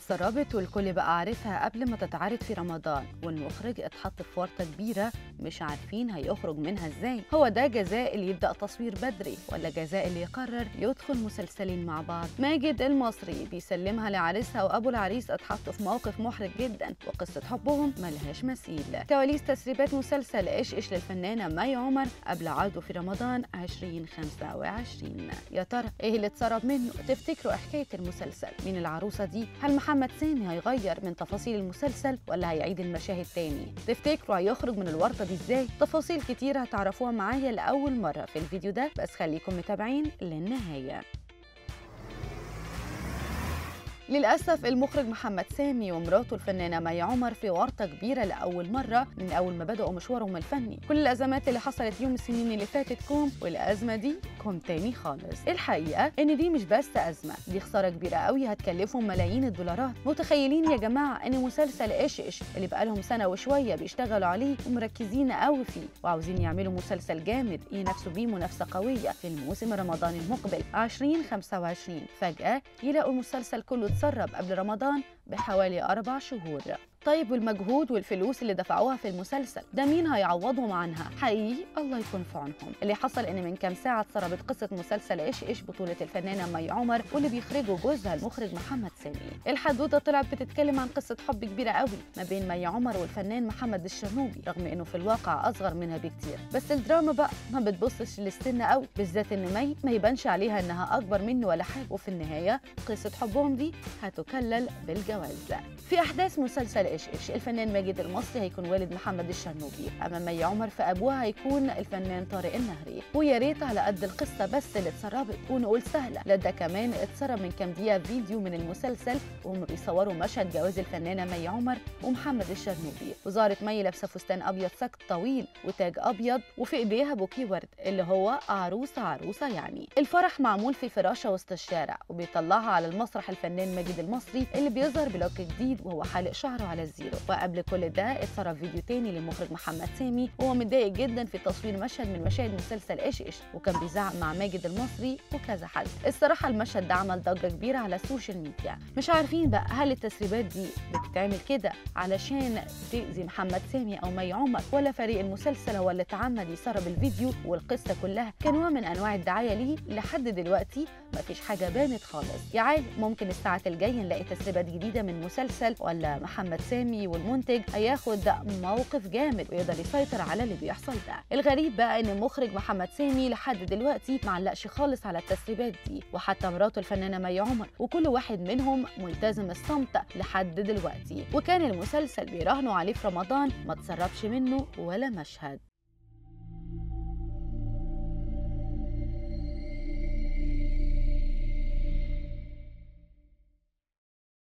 اتسربت والكل بقى عارفها قبل ما تتعرض في رمضان والمخرج اتحط في ورطة كبيرة مش عارفين هيخرج منها ازاي هو ده جزاء اللي يبدأ تصوير بدري ولا جزاء اللي يقرر يدخل مسلسلين مع بعض ماجد المصري بيسلمها لعريسها وابو العريس اتحطوا في موقف محرج جدا وقصة حبهم ملهاش مثيل كواليس تسريبات مسلسل ايش ايش للفنانة مي عمر قبل عرضه في رمضان 2025 يا ترى ايه اللي اتسرب منه تفتكروا حكاية المسلسل مين العروسة دي هل محمد سامي هيغير من تفاصيل المسلسل ولا هيعيد المشاهد تاني تفتكروا هيخرج من الورطة دي ازاي تفاصيل كتير هتعرفوها معايا لأول مرة في الفيديو ده بس خليكم متابعين للنهاية للأسف المخرج محمد سامي ومراته الفنانة مي عمر في ورطة كبيرة لأول مرة من أول ما بدأوا مشوارهم الفني كل الأزمات اللي حصلت يوم السنين اللي فاتت كوم والأزمة دي كوم تاني خالص الحقيقة إن دي مش بس أزمة دي خسارة كبيرة قوي هتكلفهم ملايين الدولارات متخيلين يا جماعة إن مسلسل إيش إيش اللي بقالهم سنة وشوية بيشتغلوا عليه ومركزين قوي فيه وعاوزين يعملوا مسلسل جامد ينافسوا بيه منافسة قوية في الموسم رمضان المقبل 2025 فجأة يلاقوا المسلسل كله اتسرب قبل رمضان بحوالي أربع شهور طيب والمجهود والفلوس اللي دفعوها في المسلسل ده مين هيعوضهم عنها حقيقي الله يكون في عونهم اللي حصل ان من كام ساعه اتسربت قصه مسلسل ايش ايش بطوله الفنانه مي عمر واللي بيخرجه جوزها المخرج محمد سامي الحدوته طلعت بتتكلم عن قصه حب كبيره قوي ما بين مي عمر والفنان محمد الشرنوبي رغم انه في الواقع اصغر منها بكتير بس الدراما بقى ما بتبصش للسن قوي بالذات ان مي ما يبانش عليها انها اكبر منه ولا حاجه وفي النهايه قصه حبهم دي هتكلل بالجواز في احداث مسلسل ايش ايش الفنان ماجد المصري هيكون والد محمد الشرنوبي اما مي عمر فابوها هيكون الفنان طارق النهري ويا ريت على قد القصه بس اللي اتسربت ونقول سهله لا ده كمان اتسرب من كام دقيقه فيديو من المسلسل وهم بيصوروا مشهد جواز الفنانه مي عمر ومحمد الشرنوبي وظهرت مي لابسه فستان ابيض سكت طويل وتاج ابيض وفي ايديها بوكيه ورد اللي هو عروسه عروسه يعني الفرح معمول في فراشه وسط الشارع وبيطلعها على المسرح الفنان ماجد المصري اللي بيظهر بلوك جديد وهو حالق شعره على الزيرو وقبل كل ده اتسرب فيديو تاني للمخرج محمد سامي وهو متضايق جدا في تصوير مشهد من مشاهد مسلسل ايش ايش وكان بيزعق مع ماجد المصري وكذا حد الصراحه المشهد ده عمل ضجه كبيره على السوشيال ميديا مش عارفين بقى هل التسريبات دي بتتعمل كده علشان تاذي محمد سامي او مي عمر ولا فريق المسلسل هو اللي تعمد يسرب الفيديو والقصه كلها كنوع من انواع الدعايه ليه لحد دلوقتي مفيش حاجه بانت خالص يا عالم ممكن الساعات الجايه نلاقي تسريبات جديده من مسلسل ولا محمد سامي والمنتج هياخد موقف جامد ويقدر يسيطر على اللي بيحصل ده الغريب بقى ان المخرج محمد سامي لحد دلوقتي معلقش خالص على التسريبات دي وحتى مراته الفنانه مي عمر وكل واحد منهم ملتزم الصمت لحد دلوقتي وكان المسلسل بيراهنوا عليه في رمضان ما تسربش منه ولا مشهد